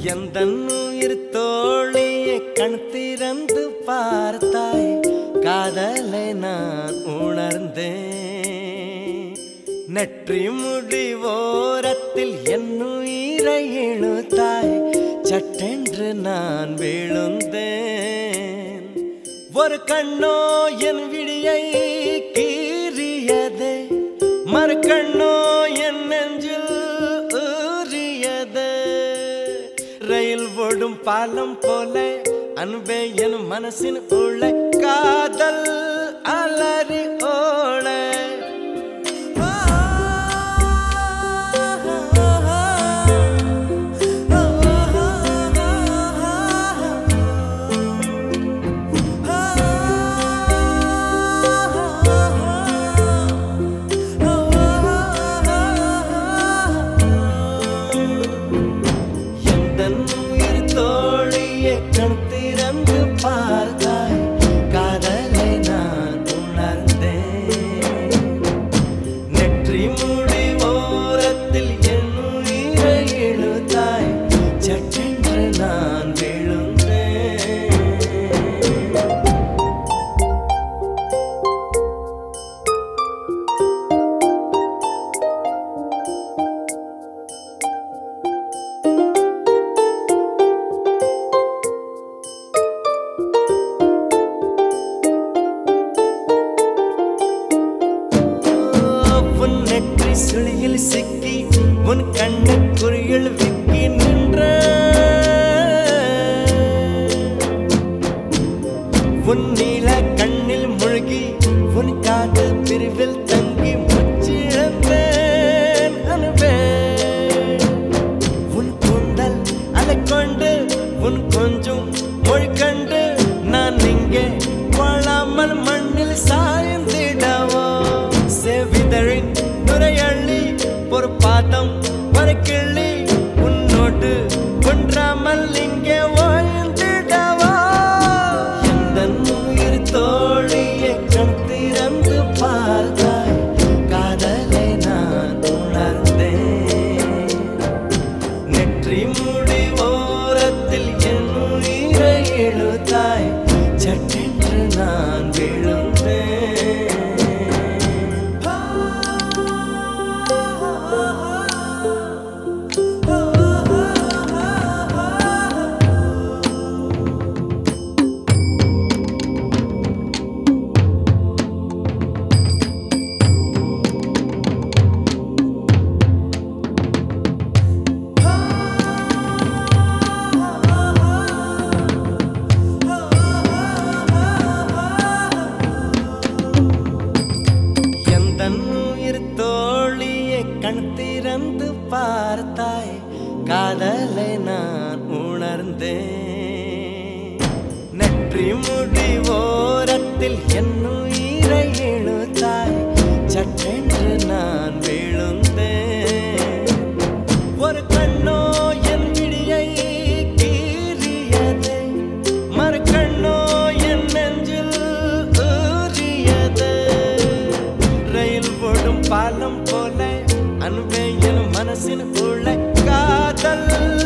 எந்த உயிர் தோழியை கண் திறந்து பார்த்தாய் காதலை நான் உணர்ந்தேன் நெற்றி முடி ஓரத்தில் என் உயிரை இழுத்தாய் சட்டென்று நான் விழுந்தேன் ஒரு கண்ணோ என் விழியை கீறியதே மறு கண்ணோ என் நெஞ்சில் ஊறியது ரயில் ஓடும் பாலம் போல அன்பே என் மனசின் உள்ள காதல் அலறி ஓட எந்தன் உயிர் தோழியை கண் திறந்து பார்த்தாய் காதலை நான் உணர்ந்தேன் நெற்றி முடி ஓரத்தில் என் உயிரை இழுத்தாய் சட்டென்று நான் விழுந்தேன் உன் நெற்றி சுழியில் சிக்கி உன் கண்ணு குறியில் விக்கி நின்ற உன் நீல கண்ணில் முழுகி உன் காது பிரிவில் தங்கி முச்சிழந்தேன் அனுபே உன் கூந்தல் அலை கொண்டு உன் கொஞ்சம் மொழி கண்டு நான் இங்கே வாழாமல் மண்ணில் சாய்ந்திடவோ செவிதழின் நுரையள்ளி ஒரு பாதம் ஒரு கிள்ளி உன்னோடு ஒன்றாமல் இங்கே வாழ்ந்திடவோ எந்த உயிர் தோழியை கண் திறந்து பார்த்தாய் காதலை நான் உணர்ந்தேன் நெற்றி முடி ஓரத்தில் என் உயிரை இழுத்தாய் சட்டென்று நான் விழுந்தேன் எந்த உயிர் தோழியை கண் திறந்து பார்த்தாய் காதலை நான் உணர்ந்தேன் நெற்றி முடி ஓரத்தில் என் உயிரை இழுத்தாய் சட்டென்று நான் விழுந்தேன் ஒரு கண்ணோ என் விழியை கீறியது மறு கண்ணோ என் நெஞ்சில் ஊறியது ரயில் ஓடும் பாலம் போல அன்பே என் மனசின் உள்ள காதல்